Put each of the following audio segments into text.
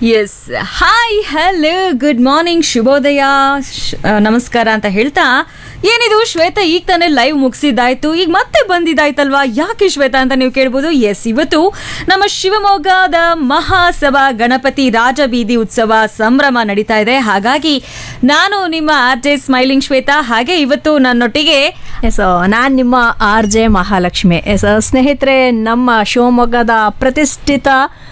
S hi hello good morning ಶುಭೋದಯ ಶ್- ಆ, ನಮಸ್ಕಾರ ಅಂತ ಹೇಳ್ತಾ ಏನಿದು ಶ್ವೇತಾ ಈಗ ತಾನೇ ಲೈವ್ ಮುಗಿಸಿದ್ದಾಯ್ತು ಈಗ ಮತ್ತೆ ಬಂದಿದ್ದಾಯ್ತಲ್ವಾ ಯಾಕೆ ಶ್ವೇತಾ ಅಂತ ನೀವು ಕೇಳ್ಬೋದು ಎಸ್ ಇವತ್ತು ನಮ್ಮ ಶಿವಮೊಗ್ಗದ ಮಹಾಸಭಾ ಗಣಪತಿ ರಾಜಬೀದಿ ಉತ್ಸವ ಸಂಭ್ರಮ ನಡೀತಾ ಇದೆ ಹಾಗಾಗಿ ನಾನು ನಿಮ್ಮ ಆರ್ ಜೆ ಸ್ಮೈಲಿಂಗ್ ಶ್ವೇತಾ ಹಾಗೆ ಇವತ್ತು ನನ್ನೊಟ್ಟಿಗೆ ಎಸ್ ನಾನು ನಿಮ್ಮ ಆರ್ ಜೆ ಮಹಾಲಕ್ಷ್ಮಿ ಎಸ್ ಸ್ನೇಹಿತರೆ ನಮ್ಮ ಶಿವಮೊಗ್ಗದ ಪ್ರತಿಷ್ಠಿತ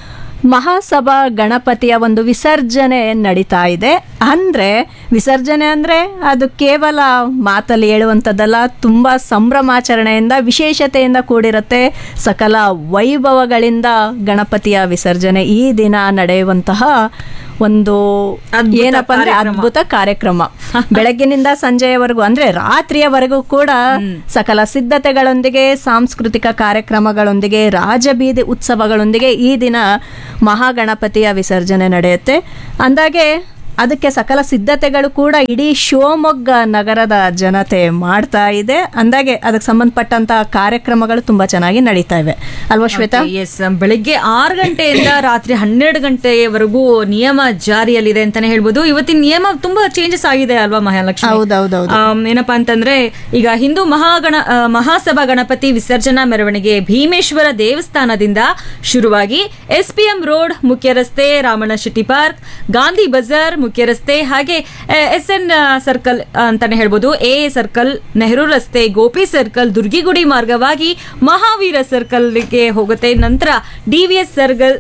ಮಹಾಸಭಾ ಗಣಪತಿಯ ಒಂದು ವಿಸರ್ಜನೆ ನಡೀತಾ ಇದೆ ಅಂದರೆ ವಿಸರ್ಜನೆ ಅಂದರೆ ಅದು ಕೇವಲ ಮಾತಲ್ಲಿ ಹೇಳುವಂಥದ್ದಲ್ಲ ತುಂಬ ಸಂಭ್ರಮಾಚರಣೆಯಿಂದ ವಿಶೇಷತೆಯಿಂದ ಕೂಡಿರುತ್ತೆ ಸಕಲ ವೈಭವಗಳಿಂದ ಗಣಪತಿಯ ವಿಸರ್ಜನೆ ಈ ದಿನ ನಡೆಯುವಂತಹ ಒಂದು ಅದ್ಭುತ ಏನಪ್ಪ ಅಂದ್ರೆ ಕಾರ್ಯಕ್ರಮ. ಅದ್ಭುತ ಕಾರ್ಯಕ್ರಮ ಬೆಳಗ್ಗಿನಿಂದ ಸಂಜೆಯವರೆಗೂ ಅಂದ್ರೆ ರಾತ್ರಿಯವರೆಗೂ ಕೂಡ ಸಕಲ ಸಿದ್ಧತೆಗಳೊಂದಿಗೆ ಸಾಂಸ್ಕೃತಿಕ ಕಾರ್ಯಕ್ರಮಗಳೊಂದಿಗೆ ರಾಜಬೀದಿ ಉತ್ಸವಗಳೊಂದಿಗೆ ಈ ದಿನ ಮಹಾಗಣಪತಿಯ ವಿಸರ್ಜನೆ ನಡೆಯುತ್ತೆ ಅಂದಾಗೆ ಅದಕ್ಕೆ ಸಕಲ ಸಿದ್ಧತೆಗಳು ಕೂಡ ಇಡೀ ಶಿವಮೊಗ್ಗ ನಗರದ ಜನತೆ ಮಾಡ್ತಾ ಇದೆ ಅಂದಾಗೆ ಅದಕ್ಕೆ ಸಂಬಂಧಪಟ್ಟಂತಹ ಕಾರ್ಯಕ್ರಮಗಳು ತುಂಬಾ ಚೆನ್ನಾಗಿ ನಡೀತಾ ಇವೆ ಅಲ್ವಾ ಶ್ವೇತಾ ಎಸ್ ಬೆಳಿಗ್ಗೆ ಆರು ಗಂಟೆಯಿಂದ ರಾತ್ರಿ ಹನ್ನೆರಡು ಗಂಟೆಯವರೆಗೂ ನಿಯಮ ಜಾರಿಯಲ್ಲಿದೆ ಅಂತಾನೆ ಹೇಳ್ಬೋದು ಇವತ್ತಿನ ನಿಯಮ ತುಂಬಾ ಚೇಂಜಸ್ ಆಗಿದೆ ಅಲ್ವಾ ಮಹಾಲಕ್ಷ್ಮಿ ಹೌದೌದೌದು ಆಮ್, ಏನಪ್ಪಾ ಅಂತಂದ್ರೆ ಈಗ ಹಿಂದೂ ಮಹಾಗಣ ಆ, ಮಹಾಸಭಾ ಗಣಪತಿ ವಿಸರ್ಜನಾ ಮೆರವಣಿಗೆ ಭೀಮೇಶ್ವರ ದೇವಸ್ಥಾನದಿಂದ ಶುರುವಾಗಿ ಎಸ್ ಪಿ ಎಂ ರೋಡ್ ಮುಖ್ಯ ರಸ್ತೆ ರಾಮಣ್ಣ ಶೆಟ್ಟಿ ಪಾರ್ಕ್ ಗಾಂಧಿ ಬಜಾರ್ ಮುಖ್ಯ ರಸ್ತೆ ಹಾಗೆ ಎಸ್ ಎನ್ ಸರ್ಕಲ್ ಅಂತಾನೆ ಹೇಳ್ಬೋದು ಎ ಸರ್ಕಲ್ ನೆಹರು ರಸ್ತೆ ಗೋಪಿ ಸರ್ಕಲ್ ದುರ್ಗಿಗುಡಿ ಮಾರ್ಗವಾಗಿ ಮಹಾವೀರ ಸರ್ಕಲ್ಗೆ ಹೋಗುತ್ತೆ ನಂತರ ಡಿ ವಿ ಎಸ್ ಸರ್ಕಲ್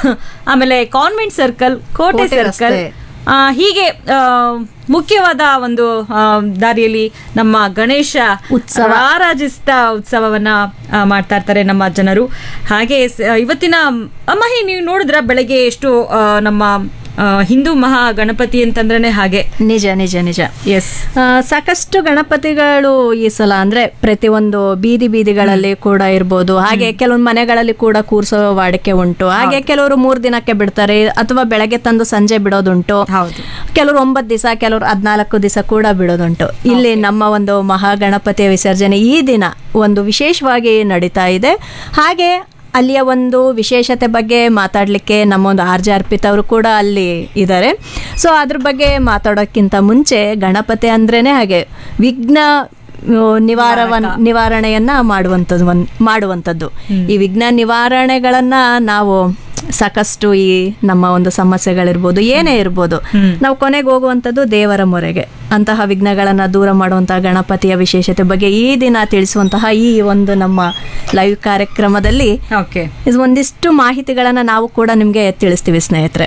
ಆಮೇಲೆ convent circle Kote Kote circle ರಸ್ತೆ. ಆ, ಹೀಗೆ ಆ, ಮುಖ್ಯವಾದ ಇವತ್ತಿನ ಆ, ದಾರಿಯಲ್ಲಿ ನಮ್ಮ ಗಣೇಶ ಉತ್ಸವ. ರಾರಾಜಿಸ್ತಾ ಉತ್ಸವವನ್ನ ಆ, ಮಾಡ್ತಾ ಇರ್ತಾರೆ ನಮ್ಮ ಜನರು ಹಾಗೆ ಸ- ಇವತ್ತಿನ ಮಹಿ ನೀವು ನೋಡಿದ್ರ ಬೆಳಗ್ಗೆ ಎಷ್ಟು ಆ, ನಮ್ಮ ಆ, ಹಿಂದೂ ಮಹಾ ಗಣಪತಿ ಅಂತಂದ್ರೆ ಹಾಗೆ ನಿಜ ನಿಜ ನಿಜ ಎಸ್ ಆ, ಸಾಕಷ್ಟು ಗಣಪತಿಗಳು ಈ ಸಲ ಅಂದ್ರೆ ಪ್ರತಿಯೊಂದು ಬೀದಿ ಬೀದಿಗಳಲ್ಲಿ ಕೂಡ ಇರ್ಬೋದು ಹಾಗೆ ಕೆಲವೊಂದು ಮನೆಗಳಲ್ಲಿ ಕೂಡ ಕೂರ್ಸೋ ವಾಡಿಕೆ ಉಂಟು ಹಾಗೆ ಕೆಲವರು ಮೂರ್ ದಿನಕ್ಕೆ ಬಿಡ್ತಾರೆ ಅಥವಾ ಬೆಳಗ್ಗೆ ತಂದು ಸಂಜೆ ಬಿಡೋದುಂಟು ಹೌದು ಕೆಲವರು ಒಂಬತ್ತು ದಿವಸ ಕೆಲವರು ಹದಿನಾಲ್ಕು ದಿವಸ ಕೂಡ ಬಿಡೋದುಂಟು ಇಲ್ಲಿ ನಮ್ಮ ಒಂದು ಮಹಾಗಣಪತಿಯ ವಿಸರ್ಜನೆ ಈ ದಿನ ಒಂದು ವಿಶೇಷವಾಗಿ ನಡೀತಾ ಇದೆ ಹಾಗೆ ಅಲ್ಲಿಯ ಒಂದು ವಿಶೇಷತೆ ಬಗ್ಗೆ ಮಾತಾಡಲಿಕ್ಕೆ ನಮ್ಮ ಒಂದು ಆರ್ ಜೆ ಅರ್ಪಿತ್ ಅವರು ಕೂಡ ಅಲ್ಲಿ ಇದ್ದಾರೆ ಸೊ ಅದ್ರ ಬಗ್ಗೆ ಮಾತಾಡೋಕ್ಕಿಂತ ಮುಂಚೆ ಗಣಪತಿ ಅಂದ್ರೇನೆ ಹಾಗೆ ವಿಘ್ನ ಆ, ನಿವಾರವನ್ ನಿವಾರಣೆಯನ್ನ ಮಾಡುವಂಥದ್ದು ಒಂದ್ ಮಾಡುವಂಥದ್ದು ಈ ವಿಘ್ನ ನಿವಾರಣೆಗಳನ್ನ ನಾವು ಸಾಕಷ್ಟು ಈ ನಮ್ಮ ಒಂದು ಸಮಸ್ಯೆಗಳಿರ್ಬೋದು ಏನೇ ಇರ್ಬೋದು ನಾವು ಕೊನೆಗೆ ಹೋಗುವಂಥದ್ದು ದೇವರ ಮೊರೆಗೆ ಅಂತಹ ವಿಘ್ನಗಳನ್ನು ದೂರ ಮಾಡುವಂತಹ ಗಣಪತಿಯ ವಿಶೇಷತೆ ಬಗ್ಗೆ ಈ ದಿನ ತಿಳಿಸುವಂತಹ ಈ ಒಂದು ನಮ್ಮ ಲೈವ್ ಕಾರ್ಯಕ್ರಮದಲ್ಲಿ ಓಕೆ ಇದು ಒಂದಿಷ್ಟು ಮಾಹಿತಿಗಳನ್ನು ನಾವು ಕೂಡ ನಿಮಗೆ ತಿಳಿಸ್ತೀವಿ ಸ್ನೇಹಿತರೆ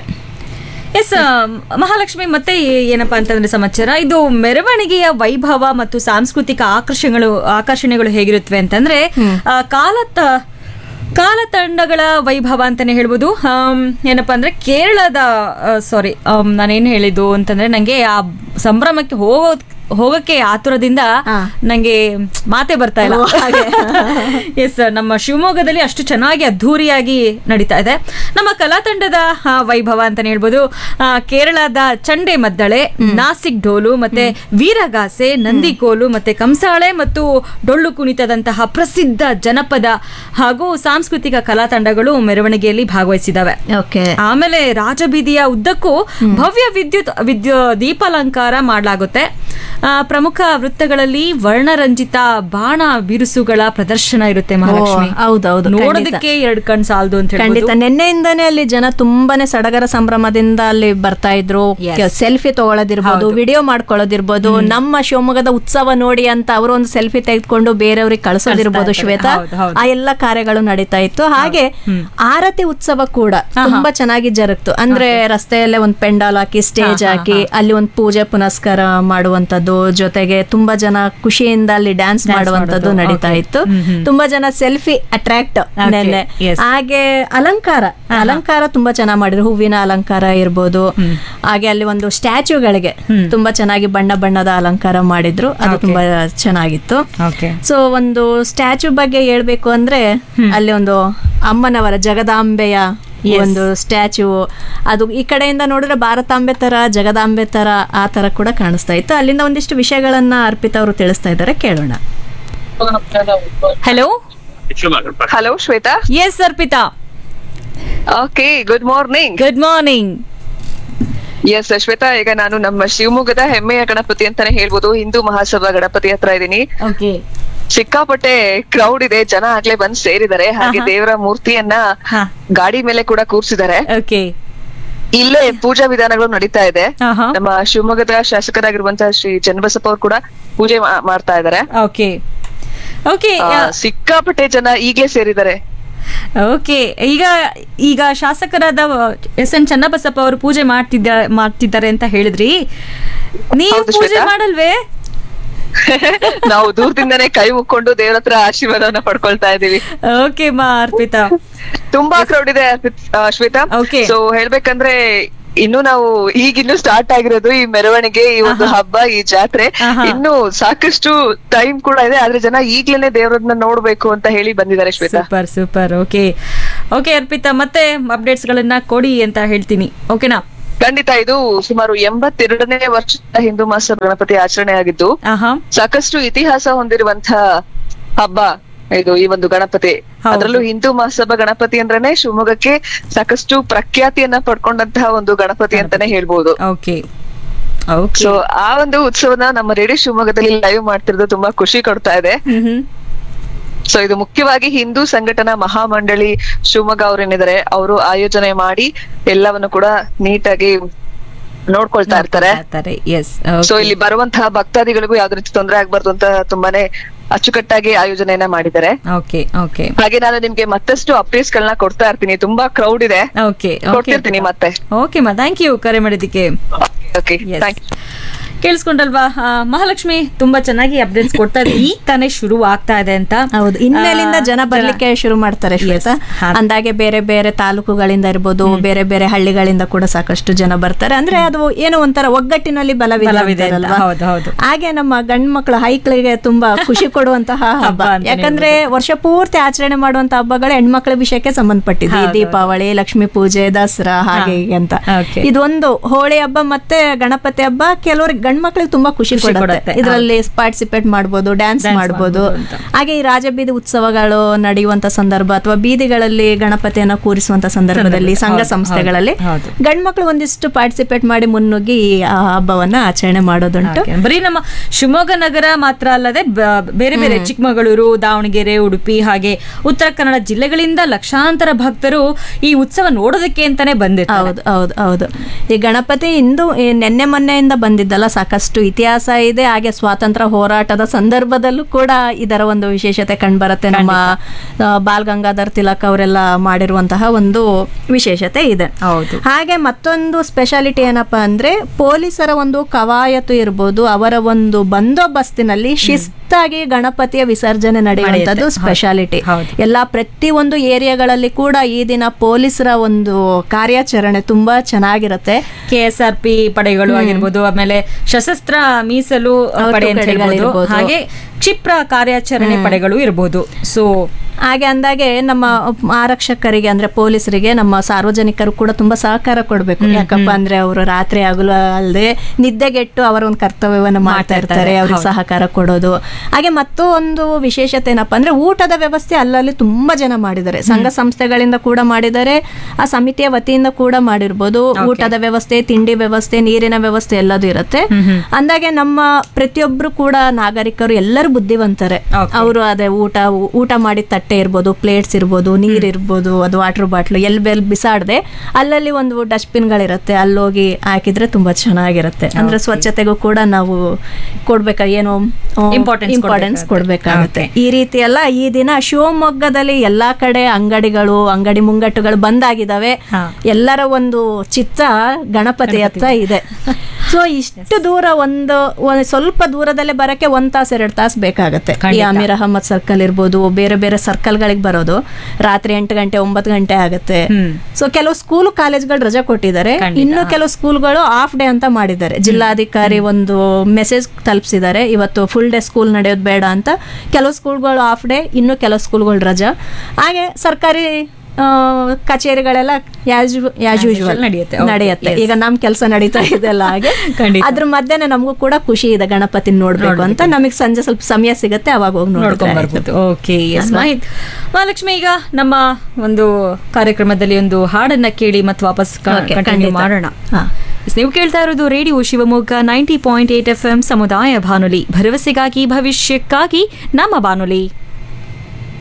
ಎಸ್ ಮಹಾಲಕ್ಷ್ಮಿ ಮತ್ತೆ ಏ- ಏನಪ್ಪಾ ಅಂತಂದ್ರೆ ಸಮಾಚಾರ ಇದು ಮೆರವಣಿಗೆಯ ವೈಭವ ಮತ್ತು ಸಾಂಸ್ಕೃತಿಕ ಆಕರ್ಷಣೆಗಳು ಆಕರ್ಷಣೆಗಳು ಹೇಗಿರುತ್ತವೆ ಅಂತಂದ್ರೆ ಆ, ಕಾಲ ತ- ಕಾಲತಂಡಗಳ ವೈಭವ ಅಂತಾನೆ ಹೇಳ್ಬೋದು ಆಮ್, ಏನಪ್ಪಾ ಅಂದ್ರೆ ಕೇರಳದ ಸಾರಿ ನಾನೇನು ಹೇಳಿದ್ದು ಅಂತಂದ್ರೆ ನಂಗೆ ಆ ಸಂಭ್ರಮಕ್ಕೆ ಹೋಗೋ ಹೋಗಕ್ಕೆ ಆತುರದಿಂದ ಹಾ. ನಂಗೆ ಮಾತೆ ಬರ್ತಾ ಇಲ್ಲ ಎಸ್ ನಮ್ಮ ಶಿವಮೊಗ್ಗದಲ್ಲಿ ಅಷ್ಟು ಚೆನ್ನಾಗಿ ಅದ್ಧೂರಿಯಾಗಿ ನಡೀತಾ ಇದೆ ನಮ್ಮ ಕಲಾತಂಡದ ಆ, ವೈಭವ ಅಂತಾನೆ ಹೇಳ್ಬೋದು ಆ, ಕೇರಳದ ಚಂಡೆ ಮದ್ದಳೆ ನಾಸಿಕ್ ಡೋಲು ಮತ್ತೆ ವೀರಗಾಸೆ ನಂದಿಕೋಲು ಮತ್ತೆ ಕಂಸಾಳೆ ಮತ್ತು ಡೊಳ್ಳು ಕುಣಿತದಂತಹ ಪ್ರಸಿದ್ಧ ಜನಪದ ಹಾಗೂ ಸಾಂಸ್ಕೃತಿಕ ಕಲಾತಂಡಗಳು ಮೆರವಣಿಗೆಯಲ್ಲಿ ಭಾಗವಹಿಸಿದವೆ ಓಕೆ ಆಮೇಲೆ ರಾಜಬೀದಿಯ ಉದ್ದಕ್ಕೂ ಭವ್ಯ ವಿದ್ಯುತ್ ವಿದ್ಯು ದೀಪಾಲಂಕಾರ ಮಾಡಲಾಗುತ್ತೆ ಆ, ಪ್ರಮುಖ ವೃತ್ತಗಳಲ್ಲಿ ವರ್ಣರಂಜಿತ ಬಾಣ ಬಿರುಸುಗಳ ಪ್ರದರ್ಶನ ಇರುತ್ತೆ ಮಹಾಲಕ್ಷ್ಮಿ ಹೌದೌದು ನೋಡೋದಕ್ಕೆ ಎರಡ್ ಕಣ್ ಸಾಲದು ಅಂತ ಖಂಡಿತ ಹೇಳ್ಬೋದು ನಿನ್ನೆಯಿಂದನೇ ಅಲ್ಲಿ ಜನ ತುಂಬಾನೇ ಸಡಗರ ಸಂಭ್ರಮದಿಂದ ಅಲ್ಲಿ ಬರ್ತಾ ಇದ್ರು Yes. ಸೆಲ್ಫಿ ತಗೊಳ್ಳೋದಿರ್ಬೋದು ವಿಡಿಯೋ ಮಾಡ್ಕೊಳ್ಳೋದಿರ್ಬೋದು ನಮ್ಮ ಶಿವಮೊಗ್ಗದ ಉತ್ಸವ ನೋಡಿ ಅಂತ ಅವರು ಒಂದು ಸೆಲ್ಫಿ ತೆಗೆದುಕೊಂಡು ಬೇರೆಯವ್ರಿಗೆ ಕಳಿಸೋದಿರ್ಬೋದು ಕಳಿಸ್ತಾ ಇರ್ತಾರೆ. ಶ್ವೇತಾ ಹೌದು, ಹೌದು. ಆ ಎಲ್ಲ ಕಾರ್ಯಗಳು ನಡೀತಾ ಇತ್ತು ಹಾಗೆ ಆರತಿ ಉತ್ಸವ ಕೂಡ ತುಂಬಾ ಚೆನ್ನಾಗಿ ಜರುಗ್ತು ಅಂದ್ರೆ ರಸ್ತೆಯಲ್ಲೇ ಒಂದು ಪೆಂಡಾಲ್ ಹಾಕಿ ಸ್ಟೇಜ್ ಹಾಕಿ ಅಲ್ಲಿ ಒಂದು ಪೂಜೆ ಪುನಸ್ಕಾರ ಮಾಡುವಂತದ್ದು ಜೊತೆಗೆ ತುಂಬಾ ಜನ ಖುಷಿಯಿಂದ ಅಲ್ಲಿ ಡ್ಯಾನ್ಸ್ ಮಾಡುವಂತದ್ದು ಮಾಡೋದು. ನಡೀತಾ Okay. ಇತ್ತು ತುಂಬಾ ಜನ ಸೆಲ್ಫಿ ಅಟ್ರಾಕ್ಟ್ ನೆನ್ನೆ yes. ಹಾಗೆ ಅಲಂಕಾರ ಅಲಂಕಾರ ತುಂಬಾ ಚೆನ್ನಾಗಿ ಮಾಡಿದ್ರು ಹೂವಿನ ಅಲಂಕಾರ ಇರ್ಬೋದು ಹಾಗೆ ಅಲ್ಲಿ ಒಂದು ಸ್ಟ್ಯಾಚ್ಯೂಗಳಿಗೆ ತುಂಬಾ ಚೆನ್ನಾಗಿ ಬಣ್ಣ ಬಣ್ಣದ ಅಲಂಕಾರ ಮಾಡಿದ್ರು ಅದು ತುಂಬಾ ಚೆನ್ನಾಗಿತ್ತು ಓಕೆ ಸೊ ಒಂದು ಸ್ಟ್ಯಾಚ್ಯೂ ಬಗ್ಗೆ ಹೇಳ್ಬೇಕು ಅಂದ್ರೆ ಅಲ್ಲಿ ಒಂದು ಅಮ್ಮನವರ ಜಗದಾಂಬೆಯ ಒಂದು ಸ್ಟ್ಯಾಚ್ಯೂ ಅದು ಈ ಕಡೆಯಿಂದ ನೋಡಿದ್ರೆ ಭಾರತಾಂಬೆ ತರ ಜಗದಾಂಬೆ ತರ ಆ ತರ ಕೂಡ ಕಾಣಿಸ್ತಾ ಇತ್ತು ಅಲ್ಲಿಂದ ಒಂದಿಷ್ಟು ವಿಷಯಗಳನ್ನ ಅರ್ಪಿತಾ ಅವರು ತಿಳಿಸ್ತಾ ಇದ್ದಾರೆ ಕೇಳೋಣ hello Hello, Shweta. Yes Arpita Okay, good morning. Good morning yes Shweta ಈಗ ನಾನು ನಮ್ಮ ಶಿವಮೊಗ್ಗದ ಹೆಮ್ಮೆಯ ಗಣಪತಿ ಅಂತಾನೆ ಹೇಳ್ಬೋದು ಹಿಂದೂ ಮಹಾಸಭಾ ಗಣಪತಿ ಹತ್ರ ಇದೀನಿ ಓಕೆ ಸಿಕ್ಕಾಪಟ್ಟೆ ಕ್ರೌಡ್ ಇದೆ ಜನ ಆಗ್ಲೇ ಬಂದ್ ಸೇರಿದ್ದಾರೆ ಹಾಗೆ ಆಹಾ. ದೇವರ ಮೂರ್ತಿಯನ್ನ ಹಾ. ಗಾಡಿ ಮೇಲೆ ಕೂಡ ಕೂರ್ಸಿದ್ದಾರೆ ಓಕೆ ಇಲ್ಲೇ ಪೂಜಾ ವಿಧಾನಗಳು ನಡೀತಾ ಇದೆ ಆಹಾ. ನಮ್ಮ ಶಿವಮೊಗ್ಗದ ಶಾಸಕರಾಗಿರುವಂತಹ ಶ್ರೀ ಚನ್ನಬಸಪ್ಪ ಅವ್ರು ಕೂಡ ಪೂಜೆ ಮಾ- ಮಾಡ್ತಾ ಇದ್ದಾರೆ ಓಕೆ ಓಕೆ ಆ, ಸಿಕ್ಕಾಪಟ್ಟೆ ಜನ ಈಗಲೇ ಸೇರಿದ್ದಾರೆ ಓಕೆ ಈಗ ಈಗ ಶಾಸಕರಾದ ಎಸ್ ಎನ್ ಚನ್ನಬಸಪ್ಪ ಅವರು ಪೂಜೆ ಮಾಡ್ತಿದ್ದ ಮಾಡ್ತಿದ್ದಾರೆ ಅಂತ ಹೇಳಿದ್ರಿ ನೀವು ಹೌದು, ಪೂಜೆ ಶ್ವೇತಾ. ಮಾಡಲ್ವೇ ನಾವು ದೂರದಿಂದನೇ ಕೈ ಮುಕ್ಕೊಂಡು ದೇವ್ರ ಹತ್ರ ಆಶೀರ್ವಾದವನ್ನ ಪಡ್ಕೊಳ್ತಾ ಇದೀವಿ ಓಕೆ ಮಾ ಅರ್ಪಿತಾ ತುಂಬಾ ಕ್ರೌಡ್ ಇದೆ ಅರ್ಪಿತ್- ಆ, ಶ್ವೇತಾ Okay. ಸೊ ಹೇಳ್ಬೇಕಂದ್ರೆ ಇನ್ನು ನಾವು ಈಗಿನ್ನು ಸ್ಟಾರ್ಟ್ ಆಗಿರೋದು ಈ ಮೆರವಣಿಗೆ ಈ ಒಂದು ಹಬ್ಬ ಈ ಜಾತ್ರೆ ಆಹಾ. ಇನ್ನು ಸಾಕಷ್ಟು ಟೈಮ್ ಕೂಡ ಇದೆ ಆದ್ರೆ ಜನ ಈಗ್ಲೇನೆ ದೇವರನ್ನ ನೋಡ್ಬೇಕು ಅಂತ ಹೇಳಿ ಬಂದಿದ್ದಾರೆ Shweta super super okay okay Arpita ಮತ್ತೆ ಅಪ್ಡೇಟ್ಸ್ ಗಳನ್ನ ಕೊಡಿ ಅಂತ ಹೇಳ್ತೀನಿ ಓಕೆನಾ ಖಂಡಿತ ಇದು ಸುಮಾರು ಎಂಬತ್ತೆರಡನೇ ವರ್ಷದ ಹಿಂದೂ ಮಾಸ ಗಣಪತಿ ಆಚರಣೆ ಆಗಿದ್ದು ಆಹಾ ಸಾಕಷ್ಟು ಇತಿಹಾಸ ಹೊಂದಿರುವಂತಹ ಹಬ್ಬ ಇದು ಈ ಒಂದು ಗಣಪತಿ ಹೌದು. ಅದರಲ್ಲೂ ಹಿಂದೂ ಮಹಾಸಭಾ ಗಣಪತಿ ಅಂದ್ರೇನೆ ಶಿವಮೊಗ್ಗಕ್ಕೆ ಸಾಕಷ್ಟು ಪ್ರಖ್ಯಾತಿಯನ್ನ ಪಡ್ಕೊಂಡಂತಹ ಒಂದು ಗಣಪತಿ ಅಂತಾನೆ ಹೇಳ್ಬೋದು ಓಕೆ ಓಕೆ ಸೊ ಆ ಒಂದು ಉತ್ಸವನ ನಮ್ಮ ರೇಡಿಯೋ ಶಿವಮೊಗ್ಗದಲ್ಲಿ ಲೈವ್ ಮಾಡ್ತಿರೋದು ತುಂಬಾ ಖುಷಿ ಕೊಡ್ತಾ ಇದೆ ಸೊ ಇದು ಮುಖ್ಯವಾಗಿ ಹಿಂದೂ ಸಂಘಟನಾ ಮಹಾಮಂಡಳಿ ಶಿವಮೊಗ್ಗ ಅವ್ರೇನಿದ್ದಾರೆ ಅವರು ಆಯೋಜನೆ ಮಾಡಿ ಎಲ್ಲವನ್ನು ಕೂಡ ನೀಟಾಗಿ ನೋಡ್ಕೊಳ್ತಾ ಇರ್ತಾರೆ ಎಸ್ ಸೊ ಇಲ್ಲಿ ಬರುವಂತಹ ಭಕ್ತಾದಿಗಳಿಗೂ ಯಾವ್ದೇ ರೀತಿ ತೊಂದರೆ ಆಗ್ಬಾರ್ದು ಅಂತ ತುಂಬಾನೇ ಅಚ್ಚುಕಟ್ಟಾಗಿ ಆಯೋಜನೆಯನ್ನ ಮಾಡಿದ್ದಾರೆ ಓಕೆ ಓಕೆ ಹಾಗೆ ನಾನು ನಿಮ್ಗೆ ಮತ್ತಷ್ಟು ಅಪ್ಡೇಟ್ಸ್ ಗಳನ್ನ ಕೊಡ್ತಾ ಇರ್ತೀನಿ ತುಂಬಾ ಕ್ರೌಡ್ ಇದೆ ಓಕೆ ಕೊಡ್ತಿರ್ತೀನಿ ಮತ್ತೆ ಓಕೆ ಮಾ ಥ್ಯಾಂಕ್ ಯು ಕರೆ ಮಾಡಿದ್ದಕ್ಕೆ ಓಕೆ Yes. ಥ್ಯಾಂಕ್ ಯು ಕೇಳಿಸ್ಕೊಂಡಲ್ವಾ ಆ, ಮಹಾಲಕ್ಷ್ಮಿ ತುಂಬಾ ಚೆನ್ನಾಗಿ ಅಪ್ಡೇಟ್ಸ್ ಕೊಡ್ತಾ ಇದೆ ಈಗ ತಾನೇ ಶುರು ಆಗ್ತಾ ಇದೆ ಅಂತ ಹೌದು ಇನ್ಮೇಲಿಂದ ಆ, ಜನ ಬರ್ಲಿಕ್ಕೆ ಶುರು ಮಾಡ್ತಾರೆ ಶ್ವೇತಾ Yes, ಹಾ. ಅಂದಾಗೆ ಬೇರೆ ಬೇರೆ ತಾಲೂಕುಗಳಿಂದ ಇರ್ಬೋದು ಬೇರೆ ಬೇರೆ ಹಳ್ಳಿಗಳಿಂದ ಕೂಡ ಸಾಕಷ್ಟು ಜನ ಬರ್ತಾರೆ ಅಂದ್ರೆ ಅದು ಏನೋ ಒಂಥರ ಒಗ್ಗಟ್ಟಿನಲ್ಲಿ ಬಲವಿದೆ ಬಲವಿದೆ ಅಂತ, ಅಂತಾರಲ್ವಾ? ಹೌದು, ಹೌದು. ಹಾಗೆ ನಮ್ಮ ಗಂಡ್ ಮಕ್ಕಳ ಹೈಕ್ಳಿಗೆ ತುಂಬಾ ಖುಷಿ ಕೊಡುವಂತಹ ಹಬ್ಬ ಹಬ್ಬ ಅಂತಾನೆ ಯಾಕಂದ್ರೆ ವರ್ಷ ಪೂರ್ತಿ ಆಚರಣೆ ಮಾಡುವಂತ ಹಬ್ಬಗಳು ಹೆಣ್ಮಕ್ಳ ವಿಷಯಕ್ಕೆ ಸಂಬಂಧಪಟ್ಟಿದೆ ಈ ಹೌದು, ದೀಪಾವಳಿ ಲಕ್ಷ್ಮೀ ಪೂಜೆ ದಸರಾ ಹಾಗೆ ಹೀಗೆ ಅಂತ Okay. ಇದೊಂದು ಹೋಳಿ ಹಬ್ಬ ಮತ್ತೆ ಗಣಪತಿ ಹಬ್ಬ ಕೆಲವ್ರಿಗೆ ಗಂಡ್ ಮಕ್ಳಿಗೆ ತುಂಬಾ ಖುಷಿ ಖುಷಿ ಕೊಡುತ್ತೆ ಕೊಡುತ್ತೆ, ಇದರಲ್ಲಿ ಪಾರ್ಟಿಸಿಪೇಟ್ ಮಾಡ್ಬೋದು ಡ್ಯಾನ್ಸ್ Dance ಮಾಡ್ಬೋದು ಮಾಡ್ಬೋದು ಅಂತ. ಹಾಗೆ ಈ ರಾಜಬೀದಿ ಉತ್ಸವಗಳು ನಡೆಯುವಂತ ಸಂದರ್ಭ ಅಥವಾ ಬೀದಿಗಳಲ್ಲಿ ಗಣಪತಿಯನ್ನ ಕೂರಿಸುವಂತ ಸಂದರ್ಭದಲ್ಲಿ ಸಂಘ ಹೌದು, ಸಂಸ್ಥೆಗಳಲ್ಲಿ ಹೌದು. ಗಂಡ್ಮಕ್ಳು ಒಂದಿಷ್ಟು ಪಾರ್ಟಿಸಿಪೇಟ್ ಮಾಡಿ ಮುನ್ನುಗ್ಗಿ ಈ ಆ ಹಬ್ಬವನ್ನ ಆಚರಣೆ ಮಾಡೋದುಂಟು Okay. ಬರೀ ನಮ್ಮ ಶಿವಮೊಗ್ಗ ನಗರ ಮಾತ್ರ ಅಲ್ಲದೆ ಬ- ಬೇರೆ ಬೇರೆ ಚಿಕ್ಕಮಗಳೂರು ದಾವಣಗೆರೆ ಉಡುಪಿ ಹಾಗೆ ಉತ್ತರ ಕನ್ನಡ ಜಿಲ್ಲೆಗಳಿಂದ ಲಕ್ಷಾಂತರ ಭಕ್ತರು ಈ ಉತ್ಸವ ನೋಡೋದಕ್ಕೆ ಅಂತಾನೆ ಬಂದಿರ್ತಾರೆ ಹೌದು ಹೌದು ಹೌದು ಈ ಗಣಪತಿ ಇಂದು ಈ ನೆನ್ನೆ ಮೊನ್ನೆಯಿಂದ ಬಂದಿದ್ದಲ್ಲ ಸಾಕಷ್ಟು ಇತಿಹಾಸ ಇದೆ ಹಾಗೆ ಸ್ವಾತಂತ್ರ್ಯ ಹೋರಾಟದ ಸಂದರ್ಭದಲ್ಲೂ ಕೂಡ ಇದರ ಒಂದು ವಿಶೇಷತೆ ಕಂಡುಬರುತ್ತೆ ನಮ್ಮ ಆ, ಬಾಲ್ ಗಂಗಾಧರ್ ತಿಲಕ್ ಅವರೆಲ್ಲ ಮಾಡಿರುವಂತಹ ಒಂದು ವಿಶೇಷತೆ ಇದೆ ಹೌದು ಹಾಗೆ ಮತ್ತೊಂದು ಸ್ಪೆಷಾಲಿಟಿ ಏನಪ್ಪಾ ಅಂದ್ರೆ ಪೊಲೀಸರ ಒಂದು ಕವಾಯತು ಇರ್ಬೋದು ಅವರ ಒಂದು ಬಂದೋಬಸ್ತಿನಲ್ಲಿ ಶಿಸ್ತಾಗಿ ಗಣಪತಿಯ ವಿಸರ್ಜನೆ ನಡೆಯುವಂತದ್ದು ನಡೆಯುತ್ತೆ. ಹೌದು. ಸ್ಪೆಷಾಲಿಟಿ ಹೌದು. ಎಲ್ಲಾ ಪ್ರತಿ ಒಂದು ಏರಿಯಾಗಳಲ್ಲಿ ಕೂಡ ಈ ದಿನ ಪೊಲೀಸರ ಒಂದು ಕಾರ್ಯಾಚರಣೆ ತುಂಬಾ ಚೆನ್ನಾಗಿರುತ್ತೆ ಕೆ ಎಸ್ ಆರ್ ಪಿ ಪಡೆಗಳು ಆಗಿರ್ಬೋದು ಆಮೇಲೆ ಸಶಸ್ತ್ರ ಮೀಸಲು ಹೌದು, ಪಡೆ ಅಂತ ಹೇಳ್ಬೋದು ಪಡೆಗಳಿರ್ಬೋದು. ಹಾಗೆ ಕ್ಷಿಪ್ರ ಕಾರ್ಯಾಚರಣೆ ಪಡೆಗಳು ಇರಬಹುದು ಸೊ ಹಾಗೆ ಅಂದಾಗೆ ನಮ್ಮ ಆರಕ್ಷಕರಿಗೆ ಅಂದ್ರೆ ಪೊಲೀಸರಿಗೆ ನಮ್ಮ ಸಾರ್ವಜನಿಕರು ಕೂಡ ತುಂಬಾ ಸಹಕಾರ ಕೊಡ್ಬೇಕು ಯಾಕಪ್ಪ ಅಂದ್ರೆ ಅವರು ರಾತ್ರಿ ಆಗಲು ಅಲ್ಲದೆ ನಿದ್ದೆಗೆಟ್ಟು ಅವರ ಒಂದು ಕರ್ತವ್ಯವನ್ನು ಮಾಡ್ತಾ ಮಾಡ್ತಾ ಇರ್ತಾರೆ ಇರ್ತಾರೆ, ಅವ್ರಿಗೆ ಹೌದು. ಸಹಕಾರ ಕೊಡೋದು ಹಾಗೆ ಮತ್ತೊಂದು ವಿಶೇಷತೆ ಏನಪ್ಪಾ ಅಂದ್ರೆ ಊಟದ ವ್ಯವಸ್ಥೆ ಅಲ್ಲಲ್ಲಿ ತುಂಬಾ ಜನ ಮಾಡಿದ್ದಾರೆ ಸಂಘ ಸಂಸ್ಥೆಗಳಿಂದ ಕೂಡ ಮಾಡಿದ್ದಾರೆ ಆ ಸಮಿತಿಯ ವತಿಯಿಂದ ಕೂಡ ಮಾಡಿರ್ಬೋದು ಊಟದ ವ್ಯವಸ್ಥೆ ತಿಂಡಿ ವ್ಯವಸ್ಥೆ ನೀರಿನ ವ್ಯವಸ್ಥೆ ಎಲ್ಲದೂ ಇರುತ್ತೆ ಅಂದಾಗೆ ನಮ್ಮ ಪ್ರತಿಯೊಬ್ರು ಕೂಡ ನಾಗರಿಕರು ಎಲ್ಲರೂ ಬುದ್ಧಿವಂತರೆ Okay. ಅವರು ಅದೇ ಊಟ ಊಟ ಮಾಡಿದ ತಟ್ಟೆ ಇರ್ಬೋದು ಪ್ಲೇಟ್ಸ್ ಇರ್ಬೋದು ನೀರ್ ಇರ್ಬೋದು ಅದು ವಾಟರ್ ಬಾಟ್ಲು ಎಲ್ಲಿ ಬೆಲ್ ಬಿಸಾಡದೆ ಅಲ್ಲಲ್ಲಿ ಒಂದು ಡಸ್ಟ್ಬಿನ್ಗಳಿರುತ್ತೆ ಅಲ್ಲೋಗಿ ಹಾಕಿದ್ರೆ ತುಂಬಾ ಚೆನ್ನಾಗಿರುತ್ತೆ ಅಂದ್ರೆ ಸ್ವಚ್ಛತೆಗೂ ಕೂಡ ನಾವು ಕೊಡ್ಬೇಕ ಏನು Importance ಇಂಪಾರ್ಟೆನ್ಸ್ ಕೊಡ್ಬೇಕಾಗುತ್ತೆ. ಕೊಡ್ಬೇಕಾಗುತ್ತೆ ಈ ರೀತಿ ಎಲ್ಲ ಈ ದಿನ ಶಿವಮೊಗ್ಗದಲ್ಲಿ ಎಲ್ಲಾ ಕಡೆ ಅಂಗಡಿಗಳು ಅಂಗಡಿ ಮುಂಗಟ್ಟುಗಳು ಬಂದಾಗಿದ್ದಾವೆ ಹಾ. ಎಲ್ಲರ ಒಂದು ಚಿತ್ತ ಗಣಪತಿ ಹತ್ತ ಇದೆ ಸೊ ಇಷ್ಟು ದೂರ ಒಂದು ಒಂದ್ ಸ್ವಲ್ಪ ದೂರದಲ್ಲೇ ಬರಕ್ಕೆ ಒಂದ್ ತಾಸು ಎರಡು ತಾಸು ಬೇಕಾಗತ್ತೆ ಈ ಖಂಡಿತ. ಅಮೀರ್ ಅಹಮದ್ ಸರ್ಕಲ್ ಇರ್ಬೋದು ಬೇರೆ ಬೇರೆ ಸರ್ಕಲ್ಗಳಿಗೆ ಬರೋದು ರಾತ್ರಿ ಎಂಟು ಗಂಟೆ ಒಂಬತ್ತು ಗಂಟೆ ಆಗುತ್ತೆ ಹ್ಮ್. ಸೊ ಕೆಲವು ಸ್ಕೂಲ್ ಕಾಲೇಜ್ಗಳು ರಜೆ ಕೊಟ್ಟಿದ್ದಾರೆ ಖಂಡಿತ. ಇನ್ನು ಕೆಲವು ಸ್ಕೂಲ್ಗಳು ಆಫ್ ಡೇ ಅಂತ ಮಾಡಿದ್ದಾರೆ ಜಿಲ್ಲಾಧಿಕಾರಿ ಒಂದು ಮೆಸೇಜ್ ತಲುಪಿಸಿದ್ದಾರೆ ಇವತ್ತು ಫುಲ್ ಡೇ ಸ್ಕೂಲ್ ನಡೆಯೋದು ಬೇಡ ಅಂತ ಕೆಲವು ಸ್ಕೂಲ್ಗಳು ಆಫ್ ಡೇ ಇನ್ನು ಕೆಲವು ಸ್ಕೂಲ್ಗಳು ರಜಾ ಹಾಗೆ ಸರ್ಕಾರಿ ಆ, ಕಚೇರಿಗಳೆಲ್ಲ ಯಾಸ್ As usual ನಡೆಯುತ್ತೆ. Okay, ನಡೆಯುತ್ತೆ yes. ಈಗ ನಮ್ ಕೆಲಸ ನಡೀತಾ ಇದೆಲ್ಲ ಹಾಗೆ ಖಂಡಿತ. ಅದ್ರ ಮಧ್ಯೆ ನಮಗೂ ಕೂಡ ಖುಷಿ ಇದೆ ಗಣಪತಿ ನೋಡ್ಬೇಕು ಅಂತ ನಮಗೆ ಸಂಜೆ ಸ್ವಲ್ಪ ಸಮಯ ಸಿಗುತ್ತೆ ಅವಾಗ ಹೋಗಿ ನೋಡ್ಕೊಂಡ್ ನೋಡ್ಕೊಂಡು ಬರ್ಬೋದು ಓಕೆ ಎಸ್ ಮಾಹಿತ್ ಮಹಾಲಕ್ಷ್ಮಿ ಈಗ ನಮ್ಮ ಒಂದು ಕಾರ್ಯಕ್ರಮದಲ್ಲಿ ಒಂದು ಹಾಡನ್ನ ಕೇಳಿ ಮತ್ತೆ ವಾಪಸ್ Okay, ಕಂಟಿನ್ಯೂ ಖಂಡಿತ. ಮಾಡೋಣ ಹಾ ನೀವು ಕೇಳ್ತಾ ಇರೋದು radio Shivamogga ninety point eight F M ಸಮುದಾಯ ಬಾನುಲಿ ಭರವಸೆಗಾಗಿ ಭವಿಷ್ಯಕ್ಕಾಗಿ ನಮ್ಮ ಬಾನುಲಿ